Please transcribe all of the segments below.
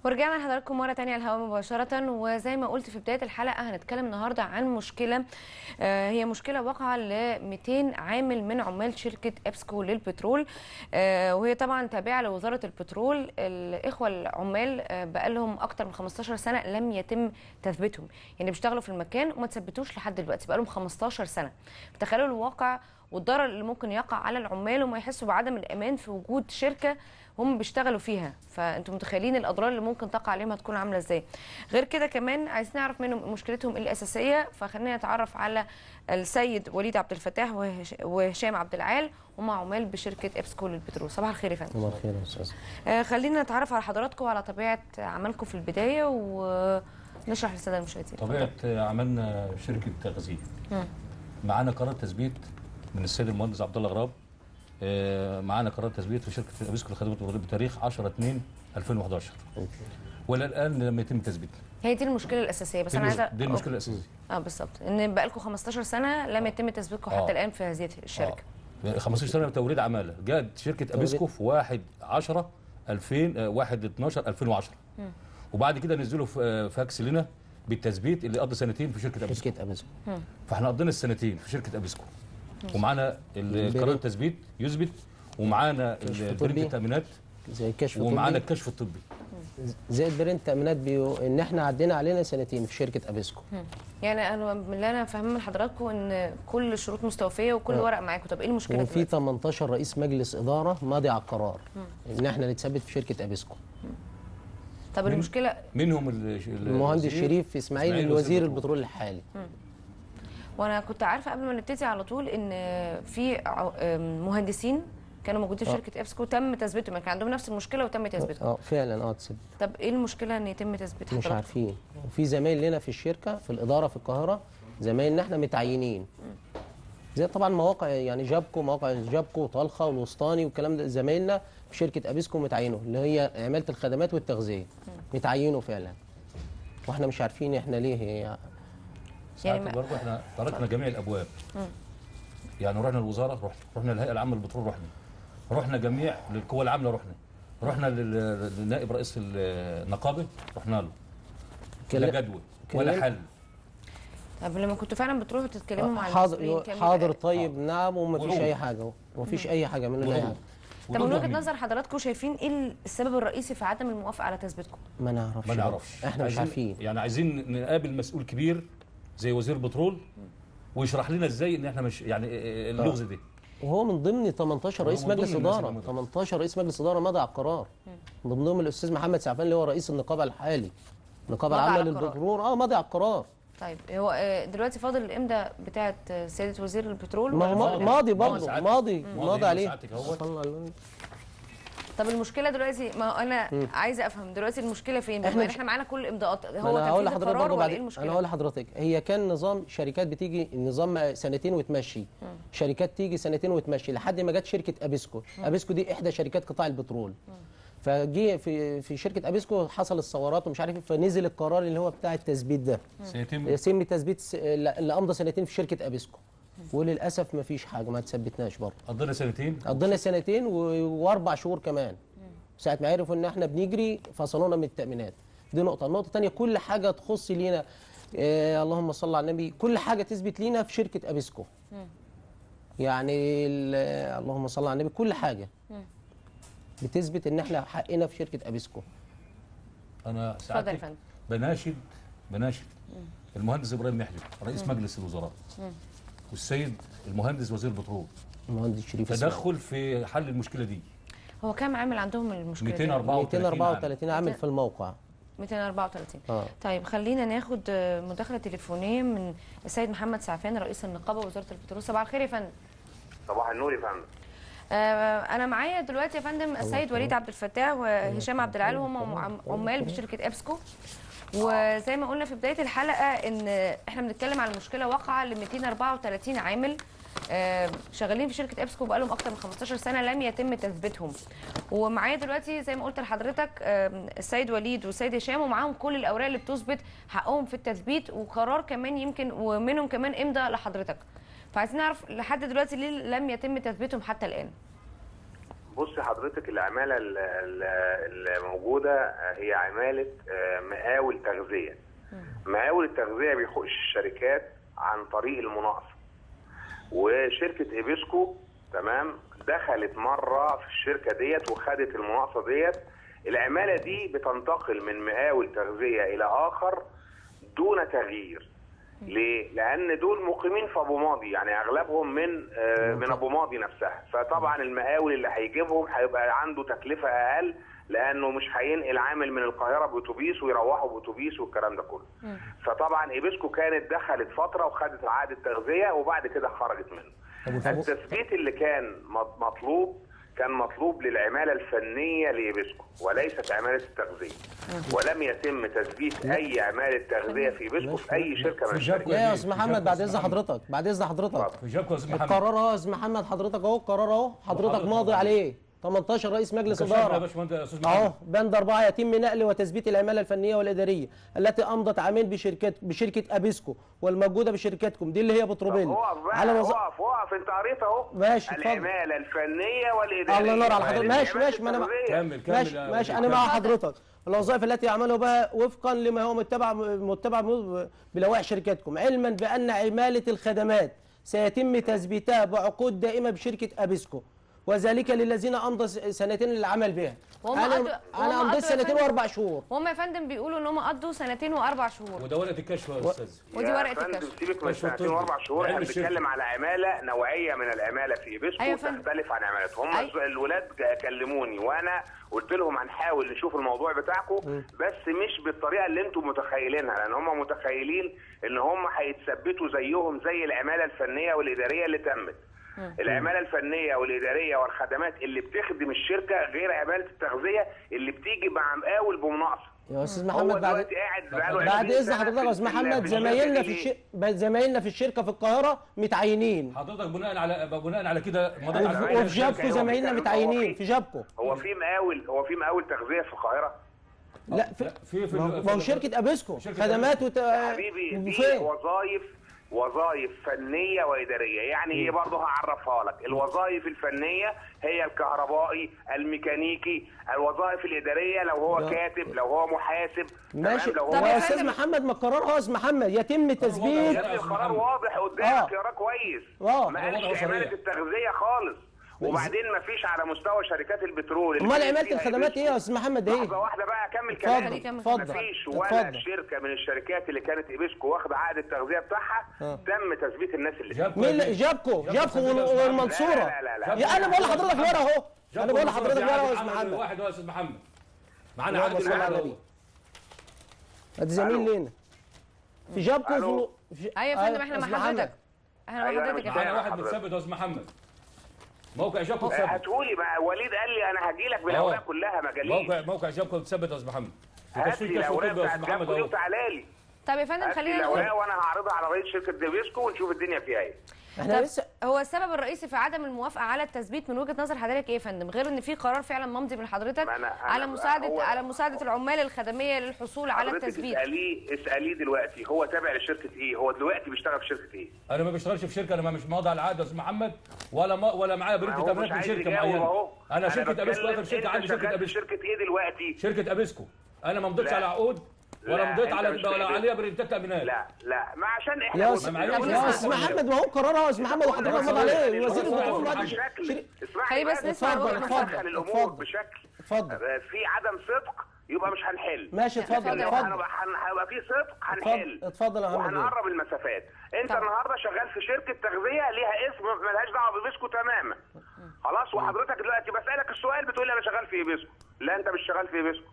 ورجعنا لحضراتكم مرة تانية على الهواء مباشرة وزي ما قلت في بداية الحلقة هنتكلم النهاردة عن مشكلة آه، هي مشكلة واقعة ل 200 عامل من عمال شركة ابسكو للبترول آه، وهي طبعا تابعة لوزارة البترول الإخوة العمال آه، بقالهم أكتر من 15 سنة لم يتم تثبيتهم يعني بيشتغلوا في المكان وما تثبتوش لحد دلوقتي بقالهم 15 سنة تخيلوا الواقع والضرر اللي ممكن يقع على العمال وما يحسوا بعدم الأمان في وجود شركة هم بيشتغلوا فيها فانتم متخيلين الاضرار اللي ممكن تقع عليهم هتكون عامله ازاي غير كده كمان عايزين نعرف منهم مشكلتهم الاساسيه فخلينا نتعرف على السيد وليد عبد الفتاح وهش- وهشام عبد العال هم عمال بشركه ابسكو للبترول صباح الخير يا فندم صباح الخير يا استاذ آه خلينا نتعرف على حضراتكم وعلى طبيعه عملكم في البدايه ونشرح للساده المشاهدين طبيعه عملنا شركه تغذيه معانا قرار تثبيت من السيد المهندس عبد الله غراب آه، معانا قرار تثبيت في شركه ابسكو للخدمات الوظيفيه بتاريخ 10 2 2011 ولا الان لم يتم تثبيتها هي دي المشكله الاساسيه بس دي, انا المش... عايزه دي المشكله الاساسيه اه بالظبط ان بقالكم 15 سنه لم يتم تثبيتكم حتى آه. الان في هذه الشركه آه. 15 سنه توريد عماله جاءت شركه ابسكو في 1 10 2000 آه، 1 12 2010 وبعد كده نزلوا ف- آه، فاكس لنا بالتثبيت اللي قضى سنتين في شركه ابسكو شركه امازون فاحنا قضينا السنتين في شركه ابسكو ومعانا البريد. القرار التثبيت يثبت ومعانا كشف البريد طبي. التامينات زي الكشف ومعانا الطبي الكشف الطبي زي البرنت تامينات بيو ان احنا عدينا علينا سنتين في شركه ابيسكو يعني انا من اللي انا فاهمه من حضراتكم ان كل الشروط مستوفيه وكل آه. ورق معاكم طب ايه المشكله وفي دلوقتي 18 رئيس مجلس اداره ماضي على القرار ان احنا نتثبت في شركه ابيسكو طب المشكله منهم ال- ال- المهندس الوزير شريف اسماعيل إسماعيل الوزير وزير البترول الحالي وانا كنت عارفه قبل ما نبتدي على طول ان في ع- أم، مهندسين كانوا موجودين في آه. شركه ابسكو تم تثبيتهم يعني كان عندهم نفس المشكله وتم تثبيتهم اه فعلا اه تثبت طب ايه المشكله ان يتم تثبيت مش حضراتكم عارفين وفي زمايل لنا في الشركه في الاداره في القاهره زمايلنا احنا متعينين زي طبعا مواقع يعني جابكو مواقع جابكو وطلخه والوسطاني والكلام ده زمايلنا في شركه ابيسكو متعينوا اللي هي عماله الخدمات والتغذيه متعينوا فعلا واحنا مش عارفين احنا ليه هي يعني ساعات ما- برضه احنا تركنا جميع الابواب يعني رحنا الوزاره رحنا رحنا الهيئه العامه للبترول رحنا رحنا جميع للقوى العامله رحنا رحنا لل- للنائب رئيس النقابه رحنا له لا كلا- جدوى ولا كلام- حل طب لما كنتوا فعلا بتروحوا تتكلموا مع حاضر المسؤولين كان حاضر بيبقى- طيب نعم وما فيش ورود. اي حاجه وما فيش اي حاجه مننا اي حاجه طب من ودول وجهه وهميين. نظر حضراتكم شايفين ايه السبب الرئيسي في عدم الموافقه على تثبيتكم ما نعرفش ما نعرفش احنا مش عايزين- عارفين يعني عايزين نقابل مسؤول كبير زي وزير البترول ويشرح لنا ازاي ان احنا مش يعني اللغز دي وهو من ضمن 18 هو رئيس من ضمن مجلس الناس اداره اللي مضى. 18 رئيس مجلس اداره مضى على القرار من ضمنهم الاستاذ محمد سعفان اللي هو رئيس النقابه الحالي النقابه مضى العامه على القرار. للبترول اه مضى على القرار طيب هو آه، دلوقتي فاضل الامضاء بتاعه آه، سياده وزير البترول ما ولا هو فاضل ما- إيه؟ ماضي ماضي برضه ساعتك. ماضي ماضي ماضي هنا عليه ساعتك اهوت. صلى الله عليه طب المشكله دلوقتي ما هو انا عايزه افهم دلوقتي المشكله فين بما إحنا ان مش- احنا معانا كل الامضاءات ما هو انا هقول تنفيذ لحضرتك القرار برضه ولا ايه بعد المشكله انا هقول لحضرتك هي كان نظام شركات بتيجي نظام سنتين وتمشي شركات تيجي سنتين وتمشي لحد ما جت شركه ابيسكو ابيسكو دي احدى شركات قطاع البترول فجي في في شركه ابيسكو حصل الثورات ومش عارف ايه فنزل القرار اللي هو بتاع التثبيت ده سيتم يتم تثبيت س- اللي امضى سنتين في شركه ابيسكو وللاسف ما فيش حاجه ما تثبتناش برضه قضينا سنتين قضينا سنتين و- واربع شهور كمان ساعه ما عرفوا ان احنا بنجري فصلونا من التامينات دي نقطه النقطه الثانيه كل حاجه تخص لينا آه اللهم صل على النبي كل حاجه تثبت لينا في شركه ابيسكو يعني ال- اللهم صل على النبي كل حاجه بتثبت ان احنا حقنا في شركه ابيسكو انا اتفضل يا ساعتك فندم بناشد بناشد المهندس ابراهيم محلب رئيس مجلس الوزراء والسيد المهندس وزير البترول المهندس شريف إسماعيل. تدخل في حل المشكله دي هو كام عامل عندهم المشكله دي؟ 234 234 عامل في الموقع 234 اه طيب خلينا ناخد آه، مداخله تليفونيه من السيد محمد سعفان رئيس النقابه وزاره البترول صباح الخير يا فندم صباح النور يا فندم آه، انا معايا دلوقتي يا فندم السيد وليد عبد الفتاح وهشام عبد العال وهم عم- عمال بشركه ابسكو وزي ما قلنا في بدايه الحلقه ان احنا بنتكلم على مشكله واقعه ل 234 عامل آه، شغالين في شركه ابسكو بقالهم اكتر من 15 سنه لم يتم تثبيتهم ومعايا دلوقتي زي ما قلت لحضرتك آه، السيد وليد والسيد هشام ومعاهم كل الاوراق اللي بتثبت حقهم في التثبيت وقرار كمان يمكن ومنهم كمان امضى لحضرتك فعايزين نعرف لحد دلوقتي ليه لم يتم تثبيتهم حتى الان بص حضرتك العماله ال- ال- الموجوده هي عماله آه، مقاول تغذيه مقاول التغذيه بيخش الشركات عن طريق المناقصه وشركه ايبسكو تمام دخلت مره في الشركه ديت وخدت المناقصه ديت العماله دي بتنتقل من مقاول تغذيه الى اخر دون تغيير ليه؟ لأن دول مقيمين في أبو ماضي يعني أغلبهم من آه، من أبو ماضي نفسها فطبعا المقاول اللي هيجيبهم هيبقى عنده تكلفة أقل لأنه مش هينقل عامل من القاهرة بأتوبيس ويروحوا بأتوبيس والكلام ده كله فطبعا إيبسكو كانت دخلت فترة وخدت عقد التغذية وبعد كده خرجت منه طب وطب- التثبيت اللي كان مط- مطلوب كان مطلوب للعمالة الفنية لإيبسكو وليست عمالة التغذية ولم يتم تثبيت أي عمالة تغذية في إيبسكو في أي شركة من في الشركات جابكو لا يا بيه، استاذ في محمد جابكو بعد يا اذن أستاذ محمد. حضرتك بعد اذن حضرتك في جابكو يا استاذ محمد القرار اهو يا استاذ محمد حضرتك اهو القرار اهو حضرتك وحضرتك ماضي طبعا. عليه 18 رئيس مجلس كشفنا يا اداره باشمهندس يا استاذ اهو محمد بند أربعة يتم نقل وتثبيت العمالة الفنية والإدارية التي أمضت عامين بشركة بشركة أبيسكو والموجودة بشركتكم دي اللي هي بتروبيل اقف بقى على وظ... اقف اقف انت قريت اهو ماشي، اتفضل. العمالة الفنية والإدارية الله ينور على حضرتك عمالة ماشي ماشي ما أنا التغذية. كمل كمل ماشي يا ماشي وزير. أنا مع اتفضل. حضرتك الوظائف التي يعملها بها وفقا لما هو متبع متبع بلوائح شركتكم علما بأن عمالة الخدمات سيتم تثبيتها بعقود دائمة بشركة أبيسكو وذلك للذين أمضى س- سنتين للعمل بها وهم أنا قضوا- وهم أنا أمضيت قضوا يا سنتين فندم. وأربع شهور هم يا فندم بيقولوا ان هم قضوا سنتين واربع شهور وده ورقه الكشف يا استاذ ودي يا ورقة فندم الكشف. سيبك من كشف سنتين الطب. واربع شهور علم احنا الشركة. بنتكلم على عماله نوعيه من العماله في ايبسكو أيوة يا فندم. تختلف عن عمالتهم هم أيوة. الولاد جا- كلموني وانا قلت لهم هنحاول نشوف الموضوع بتاعكم بس مش بالطريقه اللي انتم متخيلينها لان هم متخيلين ان هم هيتثبتوا زيهم زي العماله الفنيه والاداريه اللي تمت العماله الفنيه والاداريه والخدمات اللي بتخدم الشركه غير عماله التغذيه اللي بتيجي مع مقاول بمناقصه يا استاذ هو محمد بعد دلوقتي قاعد بقاله بعد 20 اذن سنة حضرتك يا في- استاذ في- محمد في زمايلنا في الشركة الش... زمايلنا في الشركه في القاهره متعينين حضرتك بناء على بناء على كده مضيت أيوة. على وفي أيوة. وفي جابكو أيوة. زمايلنا أيوة. متعينين في جابكو هو في مقاول هو في مقاول تغذيه في القاهره لا في لا، في- في- ما هو- في- ما هو شركه ابيسكو شركة خدمات وت... يا حبيبي دي وفين وظائف وظائف فنيه واداريه يعني ايه برضه هعرفها لك الوظائف الفنيه هي الكهربائي الميكانيكي الوظائف الاداريه لو هو لا. كاتب لو هو محاسب ماشي تمام؟ لو طب هو يا يا استاذ فندم- محمد ما القرار اهو يا استاذ محمد يتم يا تثبيت ابني القرار محمد. واضح قدامك آه. يقراه كويس آه. ما هو وضعه قالش عماله صريح. التغذيه خالص وبعدين ما فيش على مستوى شركات البترول اللي امال كانت عماله فيها الخدمات ايه يا إيبسكو. استاذ محمد ايه لحظه واحده بقى اكمل اتفضل كلامي كمل. اتفضل مفيش ولا اتفضل شركه من الشركات اللي كانت ايبسكو واخده عقد التغذيه بتاعها آه. تم تثبيت الناس اللي فيها. جابكو مين يا اللي- بيه. جابكو جابكو سجلها وال- يا أستاذ محمد. والمنصوره لا، لا، لا، لا. يا انا بقول لحضرتك ورا اهو انا جابكو بقول والمنصورة لحضرتك في ورا عقد- اهو يا استاذ عقد محمد واحد يا استاذ محمد معانا اللهم عقد صل على واحد النبي أهو. ادي زميل ألو. لينا في جابكو ألو. في في- ايوه يا فندم احنا أستاذ مع محمد. حضرتك احنا مع أيوة، أنا حضرتك يا مش فندم معانا واحد حضرتك. متثبت يا استاذ محمد موقع جابكو آه، متثبت هاتولي بقى وليد قال لي انا هجي لك بالاوراق أهو. كلها ما موقع جاليش موقع جابكو متثبت يا استاذ محمد في هات تشفير لي كشف الاوراق طبي يا بتاعت استاذ محمد جابكو دي اهو وتعالى لي طب يا فندم هات لي خلينا الاوراق نقول وانا هعرضها على رئيس شركه ديفيسكو ونشوف الدنيا فيها ايه احنا طب لسه هو السبب الرئيسي في عدم الموافقه على التثبيت من وجهه نظر حضرتك ايه يا فندم غير ان في قرار فعلا ممضي من حضرتك ما أنا- أنا على بقى مساعده هو- على مساعده العمال الخدميه للحصول على حضرتك التثبيت اساليه اساليه دلوقتي هو تابع لشركه ايه هو دلوقتي بيشتغل في شركه ايه انا ما بشتغلش في شركه انا ما مش ماضي على العقد يا استاذ محمد ولا ما ولا معايا بريد ما هو مش تمرينات من عايز شركه يجاوب معينه اهو انا شركه بتكلم ابيسكو اخر شركه أنت عندي شركه شغال في ابيسكو شركه ايه دلوقتي شركه ابيسكو انا ما مضيتش لا. على عقود ولا لا، مضيت أنت على مش في ولا إيدك. عليها بريدات تامينات لا لا ما عشان احنا يا كنا استاذ معلش. بنقول- يا استاذ محمد ما هو قرار اهو يا استاذ محمد وحضرتك بس مضى هو- عليه وزير بس هو- البترول بس هو- مضى بشكل شري- اسمعني خليه بس بس نسمع اتفضل، وجهة اتفضل، دخل الامور اتفضل. بشكل اتفضل آه، في عدم صدق يبقى مش هنحل ماشي اتفضل اتفضل. اتفضل هنبقى هن- هيبقى في صدق هنحل اتفضل يا محمد بيه. وهنقرب المسافات انت طبعا. النهارده شغال في شركه تغذيه ليها اسم ملهاش دعوه ببيسكو تماما خلاص وحضرتك دلوقتي بسالك السؤال بتقول لي انا شغال في بيسكو لا انت مش شغال في بيسكو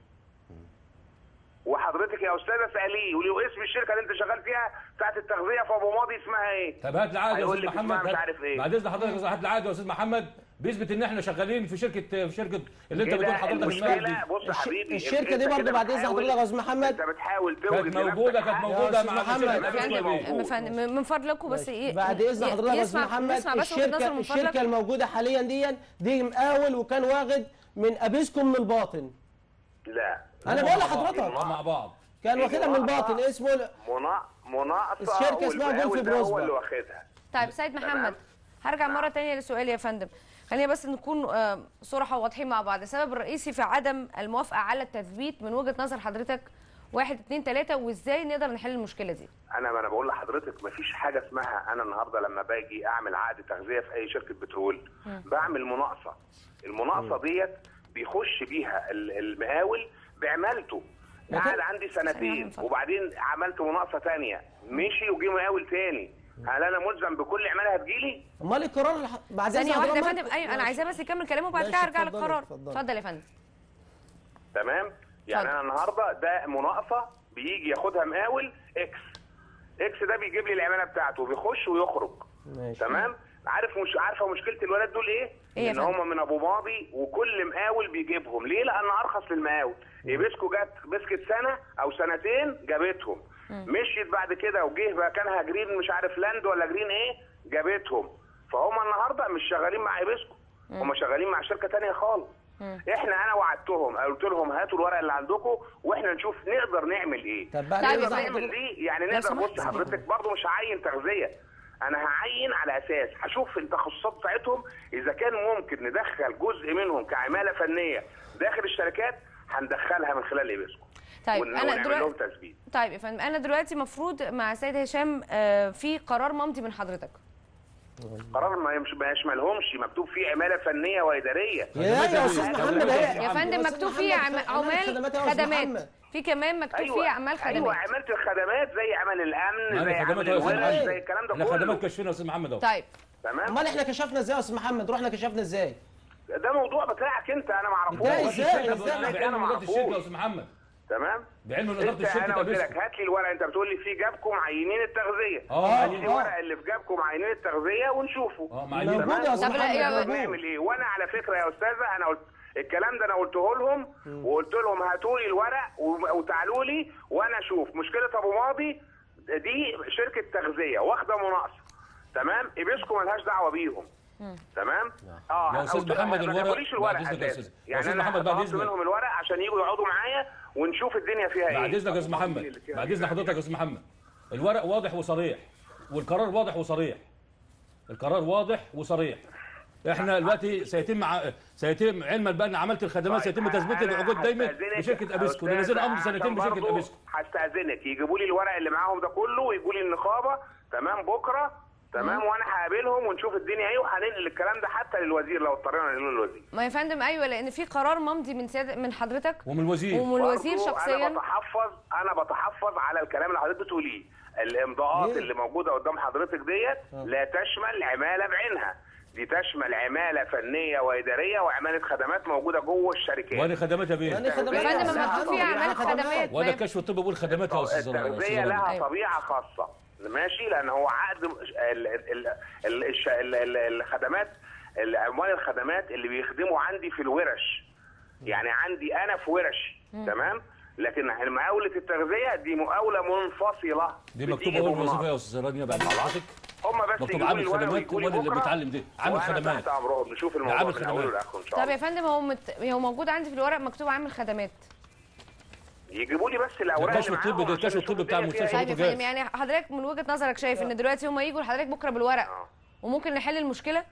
وحضرتك يا استاذه اساليه ولو اسم الشركه اللي انت شغال فيها بتاعت التغذيه في ابو ماضي اسمها ايه طب هات العقد يا هيقول استاذ لك اسمها محمد مش هات- عارف ايه. بعد اذن حضرتك هات العقد يا استاذ محمد بيثبت ان احنا شغالين في شركه في شركه اللي انت كده بتقول حضرتك اسمها المشكله دي بص يا الش- حبيبي الشركة دي انت برضه كده بعد إذن بتحاول- حضرتك يا أستاذ محمد. انت بتحاول توجد كانت موجوده لنفسك كانت حق. موجوده أستاذ مع محمد. شركه أبيسكو فندم أبيه. من فندم من فضلكم بس ي- بعد ي- اذن حضرتك يا استاذ يسمع محمد يسمع بس وجهة نظره الشركه من الشركه فضلك الموجوده حاليا دي دي مقاول وكان واخد من ابيسكو من الباطن لا انا هم بقول مع بعض. لحضرتك هم مع بعض كان واخدها من الباطن اسمه منا... مناقصه الشركة اسمها والمقاول جولف ده هو بروسبر. اللي واخدها طيب سيد محمد هرجع مره تانية لسؤالي يا فندم خلينا بس نكون آه، صراحة وواضحين مع بعض السبب الرئيسي في عدم الموافقة على التثبيت من وجهة نظر حضرتك واحد اتنين تلاتة وازاي نقدر نحل المشكلة دي انا ما انا بقول لحضرتك مفيش حاجه اسمها انا النهارده لما باجي اعمل عقد تغذيه في اي شركه بترول بعمل مناقصه المناقصه ديت بيخش بيها ال- المقاول بعمالته لكن- قعد عندي ثانية واحدة سنتين من فضلك. وبعدين عملت مناقصه تانية مشي وجي مقاول تاني هل انا ملزم بكل عماله هتجيلي؟ امال القرار الح- بعد ثانية إذن واحدة يا حضرتك- فندم ايوه انا عايزاه بس يكمل كلامه وبعد كده ماشي، هرجع اتفضلي، للقرار اتفضلي. اتفضل يا فندم تمام يعني اتفضل. انا النهارده ده مناقصه بيجي ياخدها مقاول اكس اكس ده بيجيب لي العماله بتاعته بيخش ويخرج ماشي تمام عارف مش عارفه مشكله الولاد دول ايه؟ إيه يا ان فندم؟ هم من ابو ماضي وكل مقاول بيجيبهم ليه؟ لان ارخص للمقاول يبسكو جت مسكت سنه او سنتين جابتهم مشيت بعد كده وجه بقى كانها جرين مش عارف لاند ولا جرين ايه جابتهم فهم النهارده مش شغالين مع ايبسكو هم شغالين مع شركه تانية خالص احنا انا وعدتهم قلت لهم هاتوا الورق اللي عندكم واحنا نشوف نقدر نعمل ايه طب بعد طيب إذن يا نقدر فندم. نعمل حضرتك- دي يعني لو نقدر سمحت بص حضرتك برضه مش هعين تغذيه انا هعين على اساس هشوف التخصصات بتاعتهم اذا كان ممكن ندخل جزء منهم كعماله فنيه داخل الشركات هندخلها من خلال ايبسكو طيب ون- انا ونعمل لهم دلوقتي تثبيت طيب يا فندم انا دلوقتي مفروض مع سيد هشام آه، في قرار ممضي من حضرتك قرار ما يمش- ما يشملهمش مكتوب فيه عماله فنيه واداريه يا يا استاذ خدمات محمد يا هي- يا فندم أستاذ مكتوب فيه محمد، عم- خدمات عمال خدمات يا أستاذ خدمات محمد. في كمان مكتوب فيه اعمال ايوه خدمات عملت الخدمات زي عمل الامن زي معانا عمل خدمات يا أستاذ الورش محمد. زي الكلام ده احنا كله خدمات كشفنا يا استاذ محمد اهو طيب تمام امال احنا كشفنا ازاي يا استاذ محمد رحنا كشفنا ازاي ده موضوع بتاعك انت انا ما إزاي؟ اعرفوش إزاي؟ الشركة إزاي؟ بعلم أنا اداره الشركه يا معرفوش. استاذ محمد تمام بعلم اداره انت الشركه انا قلت لك ابسكو هات لي الورق انت بتقول لي في جابكم معينين التغذيه اه هات معين. لي الورق اللي في جابكم معينين التغذيه ونشوفه اه معين موجود يا استاذ طب لا، يا- محمد موجود. نعمل ايه وانا على فكره يا استاذه انا قلت الكلام ده انا قلته لهم وقلت لهم هاتوا لي الورق و- وتعالوا لي وانا اشوف مشكله ابو ماضي دي شركه تغذيه واخده مناقصه تمام ابيسكو ملهاش دعوه بيهم تمام اه يا أستاذ قلت- محمد ما الورق- جابوليش الورق بعد إذنك يا أساساً. أستاذ. يا يعني أستاذ انا محمد بعد طلبت إذنك. منهم الورق عشان يجوا يقعدوا معايا ونشوف الدنيا فيها ايه بعد اذنك يا استاذ محمد بعد اذن حضرتك يا استاذ محمد الورق واضح وصريح والقرار واضح وصريح القرار واضح وصريح احنا دلوقتي سيتم ع... سيتم علما بقى ان عملت الخدمات سيتم تثبيت أنا العقود دايما هستأذنك بشركه يا ابيسكو أستاذ نزلنا امر عشان سنتين بشركه برضو ابيسكو هستأذنك يجيبوا لي الورق اللي معاهم ده كله ويجوا لي النقابه تمام بكره تمام وانا هقابلهم ونشوف الدنيا ايه وهننقل الكلام ده حتى للوزير لو اضطرينا ننقله للوزير ما يا فندم ايوه لان في قرار ممضي من سيادة من حضرتك ومن الوزير ومن الوزير برضو شخصيا انا بتحفظ انا بتحفظ على الكلام اللي حضرتك بتقوليه الامضاءات ليه؟ اللي موجوده قدام حضرتك ديت لا تشمل عماله بعينها دي تشمل عماله فنيه واداريه وعماله خدمات موجوده جوه الشركات وادي خدمات يا يعني بيه خدمات يا فندم يا مكتوب فيها محمد، اعمال يعني خدمات وادي ما- الكشف الطبي بيقول خدمات يا استاذ التغذيه أستاذ لها أيوة. طبيعه خاصه ماشي لان هو عقد ال- ال- ال- الش- ال- ال- الخدمات اموال الخدمات اللي بيخدموا عندي في الورش يعني عندي انا في ورش تمام لكن مقاولة التغذية دي مقاولة منفصلة دي بتيجي مكتوبه اول بمناقصة. وظيفه يا استاذ رانيا بعد حضرتك هم بس مكتوب يجيبوا عامل لي الورق خدمات ويجوا لي هو اللي بكرة، بيتعلم ده. عامل وأنا خدمات. تحت امرهم نشوف ده الموضوع عامل من اوله خدمات. لاخره ان شاء طب يا الله فندم هو مت... هو موجود عندي في الورق مكتوب عامل خدمات يجيبوا لي بس الاوراق الكشف اللي الطبي معاهم ده عشان الكشف نشوف الطبي بتاع الدنيا فيها المستشفى. إيه. طيب يا جاهز. فندم يعني حضرتك من وجهه نظرك شايف ان دلوقتي هم يجوا لحضرتك بكره بالورق آه. وممكن نحل المشكله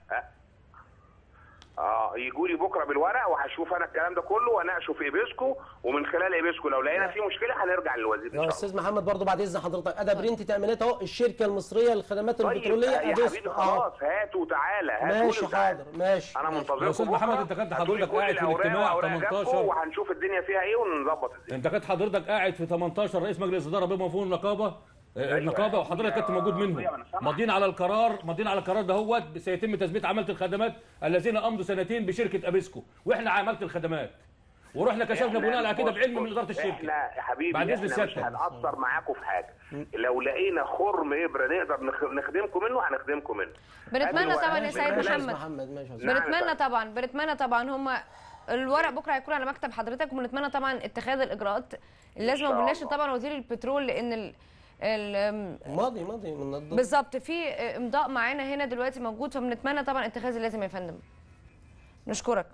اه يجوا لي بكره بالورق وهشوف انا الكلام ده كله واناقشه في ايبسكو ومن خلال ايبسكو لو لقينا في مشكله هنرجع للوزير ان يا شاء الله استاذ محمد برضه بعد اذن حضرتك ادا برنت تعملات اهو الشركه المصريه للخدمات طيب البتروليه يا أبيسكو. حبيبي أهو. خلاص هات وتعالى هات ماشي قول وتعالى. حاضر ماشي انا ماشي. منتظركم يا أستاذ بكرة. محمد، أنت كنت هاتوا لي حضرتك كل قاعد في الأوراق الاجتماع وأوراق جابكم 18. وهنشوف الدنيا فيها ايه ونظبط الدنيا انت كنت حضرتك قاعد في 18 رئيس مجلس اداره بما فوق النقابه آه، النقابه وحضرتك كنت موجود منهم أيوة، أنا سامعك. ماضيين على القرار ماضيين على القرار ده هو سيتم تثبيت عماله الخدمات الذين امضوا سنتين بشركه ابيسكو واحنا عماله الخدمات ورحنا كشفنا إحنا- بناء على كده بص- بعلم من بص، اداره الشركه احنا يا حبيبي بعد إذن احنا مش سيادتك. هنأثر معاكم في حاجه لو لقينا خرم ابره نقدر نخ- نخدمكم منه هنخدمكم منه بنتمنى هات طبعا يا الورق. سيد ماشي يا محمد أستاذ محمد ماشي يا أستاذ نعم. بنتمنى طبعا بنتمنى طبعا هم الورق بكره هيكون على مكتب حضرتك وبنتمنى طبعا اتخاذ الاجراءات اللازمه شاء وبنناشد الله. طبعا وزير البترول لان ال... ال... ماضي ماضي من الضبط بالظبط في امضاء معانا هنا دلوقتي موجود فبنتمنى طبعا اتخاذ اللازم يا فندم نشكرك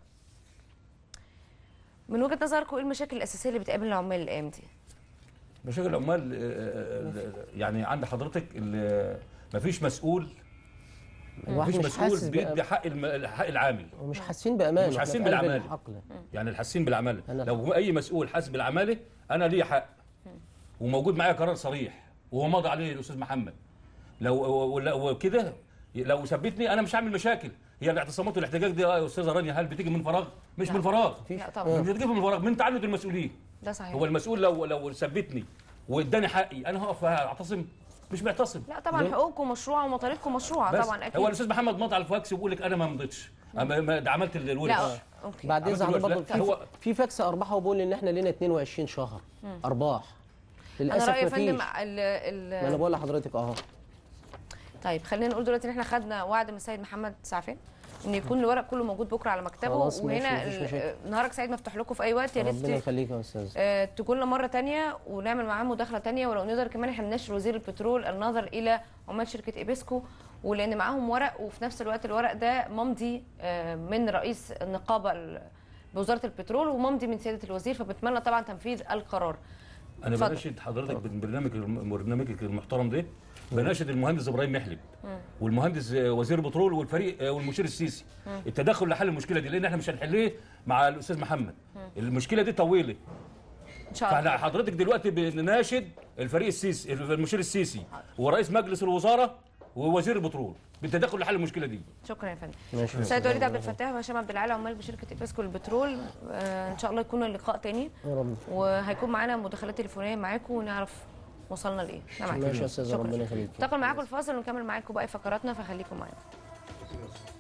من وجهه نظركم ايه المشاكل الاساسيه اللي بتقابل العمال الايام دي مشاكل العمال آه، آه، آه، يعني عند حضرتك ال- مفيش مسؤول الواحد مفيش مش مسؤول حاسس بيدي بأ- حق الم- حق العامل ومش حاسين بامان مش وإحنا حاسين في قلب بالعمالة. الحقل. يعني الحاسين بالعماله أنا- لو اي مسؤول حاسس بالعماله انا ليا حق وموجود معايا قرار صريح وهو ماضي عليه الاستاذ محمد لو ولا- وكده لو ثبتني انا مش هعمل مشاكل هي الاعتصامات والاحتجاج دي يا استاذه رانيا هل بتيجي من فراغ مش من فراغ لا طبعا مش بتيجي من فراغ من تعنت المسؤولين ده صحيح هو المسؤول لو لو ثبتني واداني حقي انا هقف اعتصم مش بيعتصم لا طبعا حقوقكم مشروعه ومطالبكم مشروعه بس طبعا اكيد هو الاستاذ محمد مضى على الفاكس وبيقول لك انا ما مضيتش أما- ما- ده عملت الورش لا اوكي بعد عملت اذن حضرتك الوش- برضه لا، في هو- في فاكس ارباح وبقول ان احنا لينا 22 شهر ارباح انا للاسف رايي يا مفيش. فندم ما ال انا ال بقول لحضرتك اهو طيب خلينا نقول دلوقتي ان احنا خدنا وعد من السيد محمد سعفان ان يكون الورق كله موجود بكره على مكتبه خلاص ماشي، وهنا مفيش ال- مشاكل. نهارك سعيد مفتوح لكم في اي وقت يا ربنا ريت يخليك يا استاذ آه، تكون لنا مره تانية ونعمل معاه مداخله تانية ولو نقدر كمان احنا نناشد وزير البترول النظر الى عمال شركه ايبسكو ولان معاهم ورق وفي نفس الوقت الورق ده ممضي آه، من رئيس النقابه ال- بوزاره البترول وممضي من سياده الوزير فبتمنى طبعا تنفيذ القرار انا اتفضل. بناشد حضرتك من برنامج برنامجك المحترم ده بناشد المهندس ابراهيم محلب والمهندس آه، وزير البترول والفريق آه، والمشير السيسي التدخل لحل المشكله دي لان احنا مش هنحلها مع الاستاذ محمد المشكله دي طويله ان شاء فاحنا الله حضرتك دلوقتي بنناشد الفريق السيسي المشير السيسي ورئيس مجلس الوزاره ووزير البترول بالتدخل لحل المشكله دي شكرا يا فندم ماشي يا سيد أستاذ. وليد عبد الفتاح وهشام عبد العال عمال بشركه ايبسكو للبترول آه، ان شاء الله يكون اللقاء تاني يا رب وهيكون معانا مداخلات تليفونيه معاكم ونعرف وصلنا لايه نعم ماشي يا استاذ شكراً. ربنا يخليك انتقل معاكم الفاصل ونكمل معاكم باقي فقراتنا فخليكم معانا